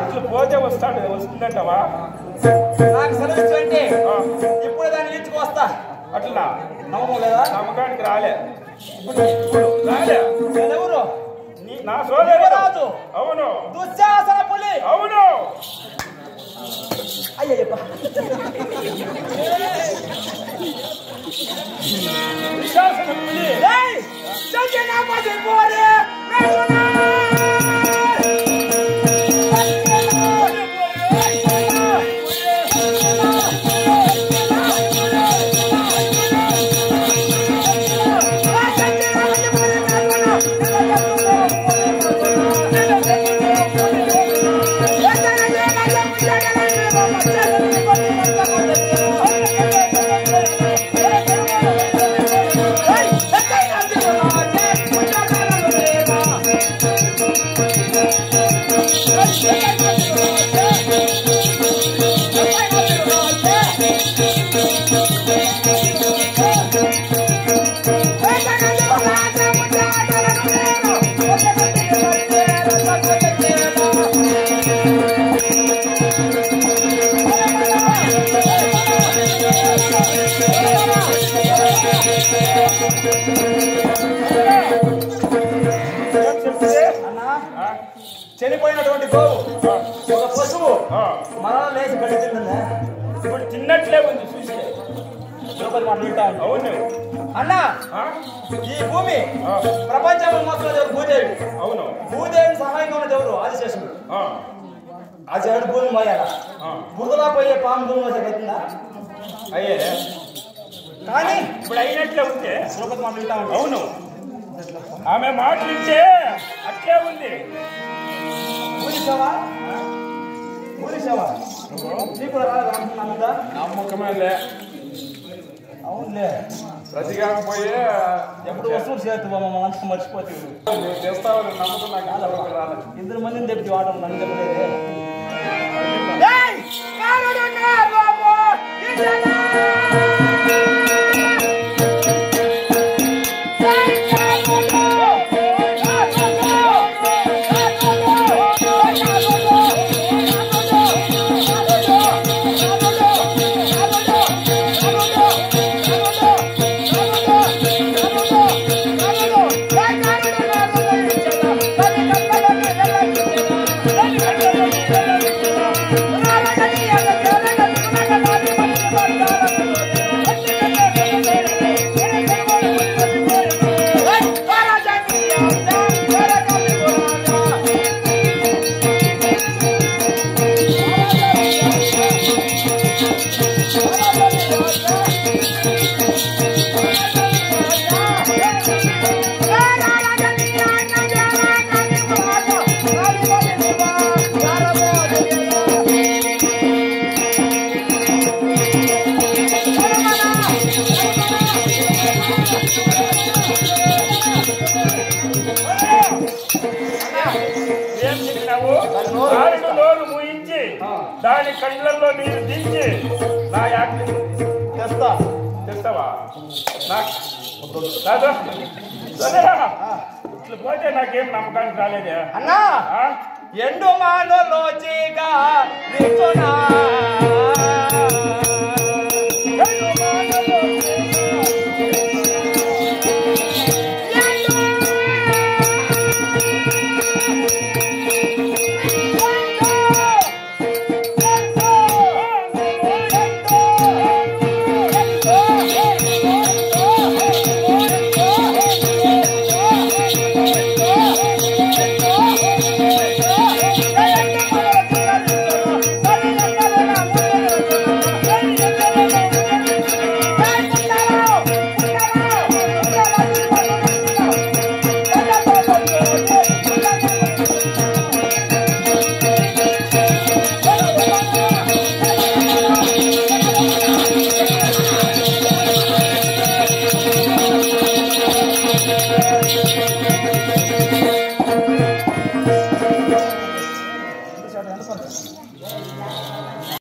అట్లా పోతే వస్తాడు వస్తుందంటవా నాకు సెలవు ఇచ్చుంటే ఆ, ఇప్పుడు దాన్ని ఇచ్చుకొస్తా అట్లా నమ్మకం లేదా నమ్మకానికి రాలే ఇప్పుడు రాలే ఎవరు నీ నా సోదరుడు యువరాజు. అవును దుశ్శాసన పులి అవును అయ్యప్ప విశ్వాసం ఉంది. ఏయ్ సత్యనాపతి పోరే ఏం చెప్తే అన్నా ఆ, చనిపోయినటువంటి గోవు ఒక పశువు ఆ, మరణ లేచి గడ్డి తింటుందా ఇప్పుడు తిన్నట్లే ఉంది చూస్తే ద్రౌపది మాట వింటా ఉంది. అవును అన్నా ఆ, ఈ భూమి ఆ, ప్రపంచంలో మొత్తం ఎవరు భూదేవి అవును భూదేవిని సహాయంగా ఉన్నది ఎవరు ఆదిశేషుడు ఆ, ఆ దేవుడు భూమి మోయాల ఆ, బురదలా పోయే పాము భూమి మోసే అవుతుందా అయ్యే కానీ ఇప్పుడు అయినట్లే ఉంది ద్రౌపది మాట వింటా ఉంది. అవును ఆమె మాట వింటే అట్లే ఉంది ఊరిసావా ఊరిసావా నీకు కూడా రాలేదు అనుకున్నాను నమ్మకమేలే అవునులే ప్రతిగా పోయే ఎప్పుడు వస్తువులు చేస్తు మమ్మల్ని అంతా మర్చిపోతే నువ్వు చేస్తావని నమ్మకం నాకు ఇంతవరకు రాలేదు ఇద్దరు మందిని తెప్పి వాటం నన్ను చెప్పలేదే ఏం చెప్పినావు నాలుగు నోరు ముయించి దాని కళ్ళల్లో నీరు దించి నా యాక్టి తెస్తా తెస్తావా నాకు కాదు సరేరా ఇట్లా పోతే నాకేం నమ్మకానికి రాలేదే అన్నా ఆ? ఎండు మానలో చీగా నిల్చున్నా ఎండు మానలో